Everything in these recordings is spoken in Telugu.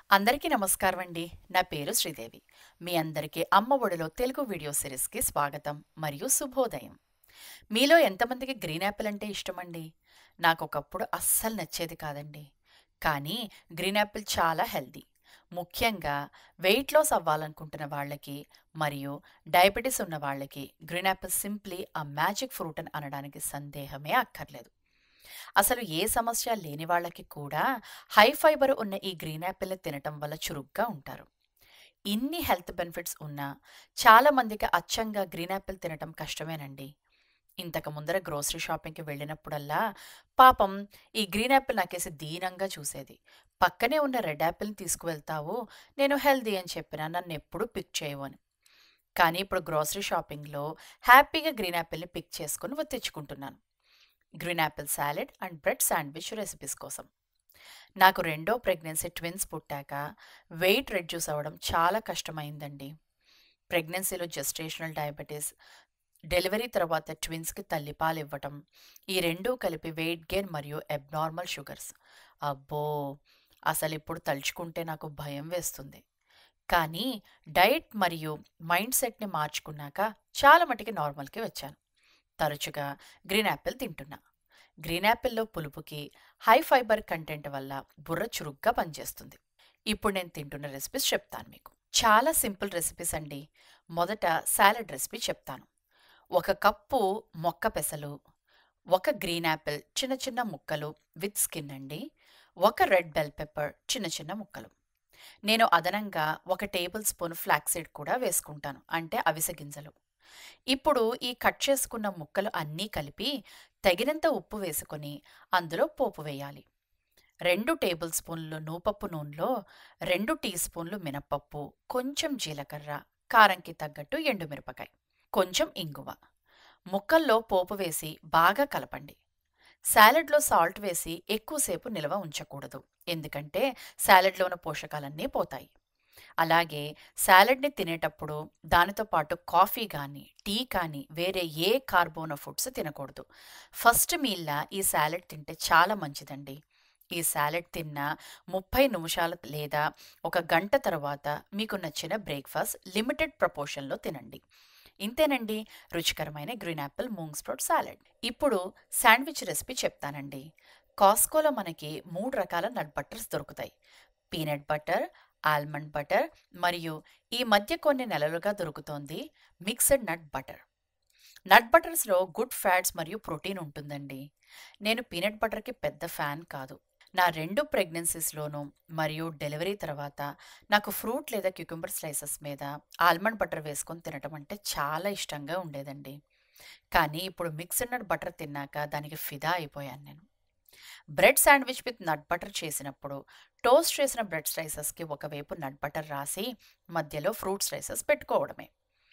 అందరికీ నమస్కారం అండి నా పేరు శ్రీదేవి మీ అందరికీ అమ్మ ఒడిలో తెలుగు వీడియో సిరీస్కి స్వాగతం మరియు శుభోదయం మీలో ఎంతమందికి గ్రీన్ యాపిల్ అంటే ఇష్టమండి నాకు ఒకప్పుడు అస్సలు నచ్చేది కాదండి కానీ గ్రీన్ యాపిల్ చాలా హెల్దీ ముఖ్యంగా వెయిట్ లాస్ అవ్వాలనుకుంటున్న వాళ్ళకి మరియు డయాబెటీస్ ఉన్న వాళ్ళకి గ్రీన్ యాపిల్ సింప్లీ ఆ మ్యాజిక్ ఫ్రూట్ అని అనడానికి సందేహమే అక్కర్లేదు అసలు ఏ సమస్య లేని వాళ్ళకి కూడా హై ఫైబర్ ఉన్న ఈ గ్రీన్ యాపిల్ తినటం వల్ల చురుగ్గా ఉంటారు ఇన్ని హెల్త్ బెనిఫిట్స్ ఉన్నా చాలా మందికి అచ్చంగా గ్రీన్ యాపిల్ తినటం కష్టమేనండి ఇంతకు ముందర గ్రోసరీ షాపింగ్కి వెళ్ళినప్పుడల్లా పాపం ఈ గ్రీన్ యాపిల్ నాకేసి దీనంగా చూసేది పక్కనే ఉన్న రెడ్ యాపిల్ని తీసుకువెళ్తావు నేను హెల్దీ అని చెప్పినా నన్ను ఎప్పుడూ పిక్ చేయవు అని కానీ ఇప్పుడు గ్రోసరీ షాపింగ్లో హ్యాపీగా గ్రీన్ యాపిల్ని పిక్ చేసుకుని తెచ్చుకుంటున్నాను green apple salad and bread sandwich recipes కోసం నాకు రెండో ప్రెగ్నెన్సీ ట్విన్స్ పుట్టాక వెయిట్ రెడ్యూస్ అవ్వడం చాలా కష్టమైందండి ప్రెగ్నెన్సీలో జెస్టేషనల్ డయాబెటీస్ డెలివరీ తర్వాత ట్విన్స్కి తల్లిపాలు ఇవ్వటం ఈ రెండూ కలిపి వెయిట్ గెయిన్ మరియు అబ్నార్మల్ షుగర్స్ అబ్బో అసలు ఇప్పుడు తలుచుకుంటే నాకు భయం వేస్తుంది కానీ డైట్ మరియు మైండ్ సెట్ని మార్చుకున్నాక చాలా మటుకి నార్మల్కి వచ్చాను తరచుగా గ్రీన్ యాపిల్ తింటున్నా గ్రీన్ యాపిల్లో పులుపుకి హై ఫైబర్ కంటెంట్ వల్ల బుర్ర చురుగ్గా పనిచేస్తుంది ఇప్పుడు నేను తింటున్న రెసిపీస్ చెప్తాను మీకు చాలా సింపుల్ రెసిపీస్ అండి మొదట సాలెడ్ రెసిపీ చెప్తాను ఒక కప్పు మొక్క పెసలు ఒక గ్రీన్ యాపిల్ చిన్న చిన్న ముక్కలు విత్ స్కిన్ అండి ఒక రెడ్ బెల్ పెప్పర్ చిన్న చిన్న ముక్కలు నేను అదనంగా ఒక టేబుల్ స్పూన్ ఫ్లాక్సీడ్ కూడా వేసుకుంటాను అంటే అవిసె గింజలు ఇప్పుడు ఈ కట్ చేసుకున్న ముక్కలు అన్నీ కలిపి తగినంత ఉప్పు వేసుకొని అందులో పోపు వేయాలి రెండు టేబుల్ స్పూన్లు నూపప్పు నూనెలో రెండు టీ స్పూన్లు మినప్పప్పు కొంచెం జీలకర్ర కారంకి తగ్గట్టు ఎండుమిరపకాయ కొంచెం ఇంగువ ముక్కల్లో పోపు వేసి బాగా కలపండి సాలెడ్లో సాల్ట్ వేసి ఎక్కువసేపు నిల్వ ఉంచకూడదు ఎందుకంటే సాలెడ్లో ఉన్న పోషకాలన్నీ పోతాయి అలాగే సాలెడ్ని తినేటప్పుడు దానితో పాటు కాఫీ కానీ టీ కానీ వేరే ఏ కార్బోన ఫుడ్స్ తినకూడదు ఫస్ట్ మీల్లా ఈ సాలెడ్ తింటే చాలా మంచిదండి ఈ సాలెడ్ తిన్న ముప్పై నిమిషాల లేదా ఒక గంట తర్వాత మీకు నచ్చిన బ్రేక్ఫాస్ట్ లిమిటెడ్ ప్రపోర్షన్లో తినండి ఇంతేనండి రుచికరమైన green apple moong sprout salad ఇప్పుడు శాండ్విచ్ రెసిపీ చెప్తానండి కాస్కోలో మనకి మూడు రకాల నట్ బటర్స్ దొరుకుతాయి పీనట్ బటర్ ఆల్మండ్ బటర్ మరియు ఈ మధ్య కొన్ని నెలలుగా దొరుకుతోంది మిక్స్డ్ నట్ బటర్ నట్ బటర్స్లో గుడ్ ఫ్యాట్స్ మరియు ప్రోటీన్ ఉంటుందండి నేను పీనట్ బటర్కి పెద్ద ఫ్యాన్ కాదు నా రెండు ప్రెగ్నెన్సీస్లోనూ మరియు డెలివరీ తర్వాత నాకు ఫ్రూట్ లేదా క్యూకుంబర్ స్లైసెస్ మీద ఆల్మండ్ బటర్ వేసుకొని తినటం అంటే చాలా ఇష్టంగా ఉండేదండి కానీ ఇప్పుడు మిక్స్డ్ నట్ బటర్ తిన్నాక దానికి ఫిదా అయిపోయాను నేను bread sandwich with nut butter చేసినప్పుడు టోస్ట్ చేసిన బ్రెడ్ స్లైసెస్కి ఒకవైపు నట్ బటర్ రాసి మధ్యలో ఫ్రూట్ స్లైసెస్ పెట్టుకోవడమే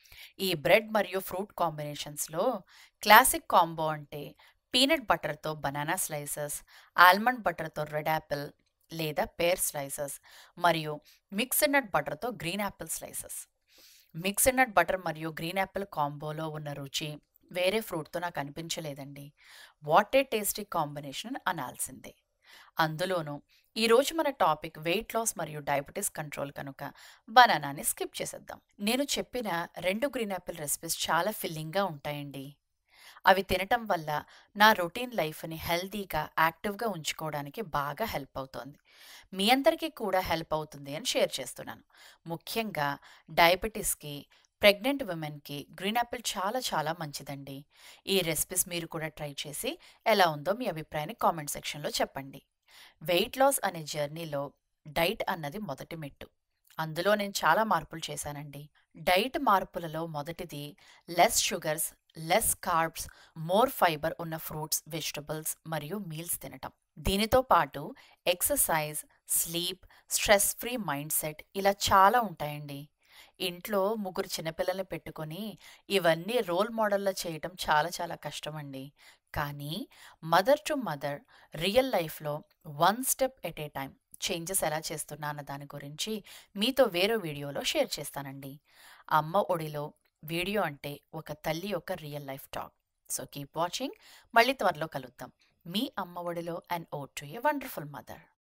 ఈ బ్రెడ్ మరియు ఫ్రూట్ కాంబినేషన్స్లో క్లాసిక్ కాంబో అంటే పీనట్ బటర్తో బనానా స్లైసెస్ ఆల్మండ్ బటర్తో రెడ్ యాపిల్ లేదా పేర్ స్లైసెస్ మరియు మిక్స్డ్ నట్ బటర్తో green apple slices mixed nut butter మరియు గ్రీన్ యాపిల్ కాంబోలో ఉన్న రుచి వేరే ఫ్రూట్తో నాకు అనిపించలేదండి వాట్ ఏ టేస్టీ కాంబినేషన్ అనాల్సిందే అందులోనూ ఈరోజు మన టాపిక్ వెయిట్ లాస్ మరియు డయాబెటీస్ కంట్రోల్ కనుక బనానాని స్కిప్ చేసేద్దాం నేను చెప్పిన రెండు గ్రీన్ యాపిల్ రెసిపీస్ చాలా ఫిల్లింగ్గా ఉంటాయండి అవి తినటం వల్ల నా రొటీన్ లైఫ్ని హెల్తీగా యాక్టివ్గా ఉంచుకోవడానికి బాగా హెల్ప్ అవుతోంది మీ అందరికీ కూడా హెల్ప్ అవుతుంది అని షేర్ చేస్తున్నాను ముఖ్యంగా డయాబెటీస్కి ప్రెగ్నెంట్ ఉమెన్కి గ్రీన్ యాపిల్ చాలా చాలా మంచిదండి ఈ రెసిపీస్ మీరు కూడా ట్రై చేసి ఎలా ఉందో మీ అభిప్రాయాన్ని కామెంట్ సెక్షన్లో చెప్పండి వెయిట్ లాస్ అనే జర్నీలో డైట్ అన్నది మొదటి మెట్టు అందులో నేను చాలా మార్పులు చేశానండి డైట్ మార్పులలో మొదటిది less sugars less carbs more fibre ఉన్న ఫ్రూట్స్ వెజిటబుల్స్ మరియు మీల్స్ తినటం దీనితో పాటు exercise sleep stress free mindset ఇలా చాలా ఉంటాయండి ఇంట్లో ముగ్గురు చిన్నపిల్లల్ని పెట్టుకొని ఇవన్నీ రోల్ మోడల్లో చేయటం చాలా చాలా కష్టమండి కానీ మదర్ టు మదర్ రియల్ లైఫ్లో one step at a time changes ఎలా చేస్తున్నా అన్న దాని గురించి మీతో వేరే వీడియోలో షేర్ చేస్తానండి అమ్మ ఒడిలో వీడియో అంటే ఒక తల్లి యొక్క real life talk so keep watching మళ్ళీ త్వరలో కలుద్దాం మీ అమ్మ ఒడిలో and oh to a wonderful mother